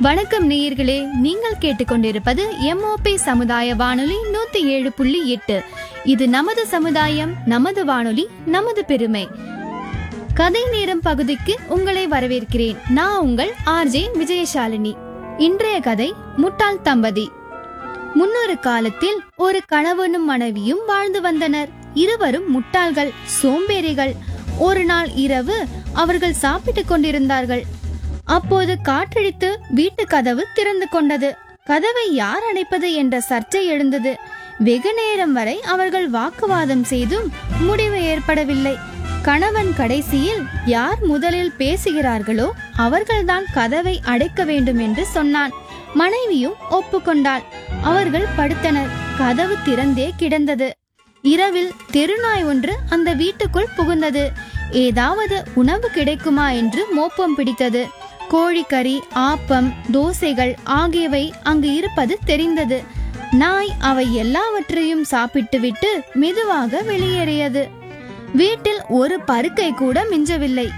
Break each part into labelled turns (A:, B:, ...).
A: வணக்கம் நேயர்களே நீங்கள் கேட்டுக்கொண்டிருப்பது எம்ஓபி சமுதாய வானொலி நூத்தி ஏழு புள்ளி எட்டு இது நமது சமுதாயம் நமது வானொலி நமது பெருமை கதை நேரம் பகுதிக்கு உங்களை வரவேற்கிறேன் நான் உங்கள் ஆர்ஜே விஜயசாலினி இன்றைய கதை முட்டாள் தம்பதி முன்னொரு காலத்தில் ஒரு கணவனும் மனைவியும் வாழ்ந்து வந்தனர் இருவரும் முட்டாள்கள் சோம்பேறிகள் ஒரு நாள் இரவு அவர்கள் சாப்பிட்டுக் கொண்டிருந்தார்கள் அப்போது காற்றடித்து வீட்டு கதவு திறந்து கொண்டது கதவை யார் அடைப்பது என்ற சர்ச்சை எழுந்தது வெகு நேரம் வரை அவர்கள் வாக்குவாதம் செய்தும் முடிவு ஏற்படவில்லை கணவன் கடைசியில் யார் முதலில் பேசுகிறார்களோ அவர்கள்தான் கதவை அடைக்க வேண்டும் என்று சொன்னான் மனைவியும் ஒப்புக்கொண்டாள் அவர்கள் படுத்தனர் கதவு திறந்தே கிடந்தது இரவில் தெருநாய் ஒன்று அந்த வீட்டுக்குள் புகுந்தது ஏதாவது உணவு கிடைக்குமா என்று மோப்பம் பிடித்தது கோழிக்கறி ஆப்பம் தோசைகள் ஆகியவை அங்கு இருப்பது தெரிந்தது நாய் அவை எல்லாவற்றையும் சாப்பிட்டுவிட்டு மெதுவாக வெளியேறியது வீட்டில் ஒரு பருக்கை கூட மிஞ்சவில்லை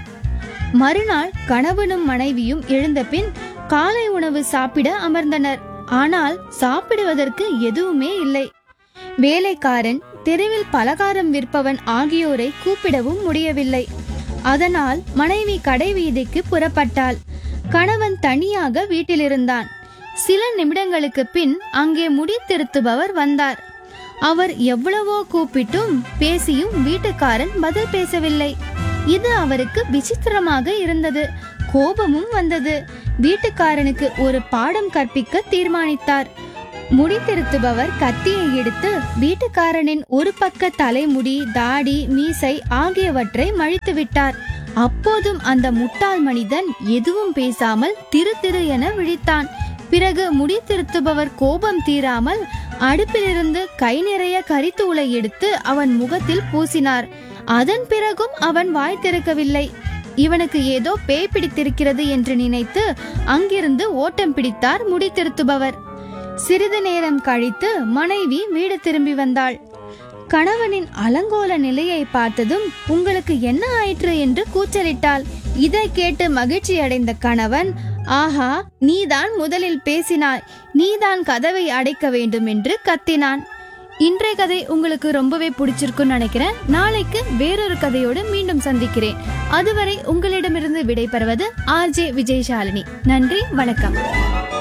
A: மறுநாள் கணவனும் மனைவியும் எழுந்த பின் காலை உணவு சாப்பிட அமர்ந்தனர் ஆனால் சாப்பிடுவதற்கு எதுவுமே இல்லை வேலைக்காரன் தெருவில் பலகாரம் விற்பவன் ஆகியோரை கூப்பிடவும் முடியவில்லை அதனால் மனைவி கடை வீதிக்கு புறப்பட்டாள் கணவன் தனியாக வீட்டிலிருந்தான் சில நிமிடங்களுக்கு பின் அங்கே முடி திருத்துபவர் வந்தார் அவர் எவ்வளவோ கூப்பிட்டும் பேசியும் வீட்டுக்காரன் பதில் பேசவில்லை இது அவருக்கு விசித்திரமாக இருந்தது கோபமும் வந்தது வீட்டுக்காரனுக்கு ஒரு பாடம் கற்பிக்க தீர்மானித்தார் முடி திருத்துபவர் கத்தியை எடுத்து வீட்டுக்காரனின் ஒரு பக்க தலைமுடி தாடி மீசை ஆகியவற்றை மழித்து விட்டார் அப்போதும் அந்த முட்டாள் மனிதன் எதுவும் பேசாமல் திரு திரு என விழித்தான் பிறகு முடி திருத்துபவர் கோபம் தீராமல் அடுப்பிலிருந்து கை நிறைய கரித்தூளை எடுத்து அவன் முகத்தில் பூசினார் அதன் பிறகும் அவன் வாய் திறக்கவில்லை இவனுக்கு ஏதோ பேய் பிடித்திருக்கிறது என்று நினைத்து அங்கிருந்து ஓட்டம் பிடித்தார் முடி திருத்துபவர் சிறிது நேரம் கழித்து மனைவி வீடு திரும்பி வந்தாள் கணவனின் அலங்கோல நிலையை பார்த்ததும் உங்களுக்கு என்ன ஆயிற்று என்று கூச்சலிட்டாள் இதை கேட்டு மகிழ்ச்சி அடைந்த கணவன் ஆஹா நீதான் முதலில் பேசினாய் நீதான் கதவை அடைக்க வேண்டும் என்று கத்தினான் இன்றைய கதை உங்களுக்கு ரொம்பவே பிடிச்சிருக்குன்னு நினைக்கிறேன் நாளைக்கு வேறொரு கதையோடு மீண்டும் சந்திக்கிறேன் அதுவரை உங்களிடமிருந்து விடைபெறுவது ஆர்ஜே விஜயசாலினி நன்றி வணக்கம்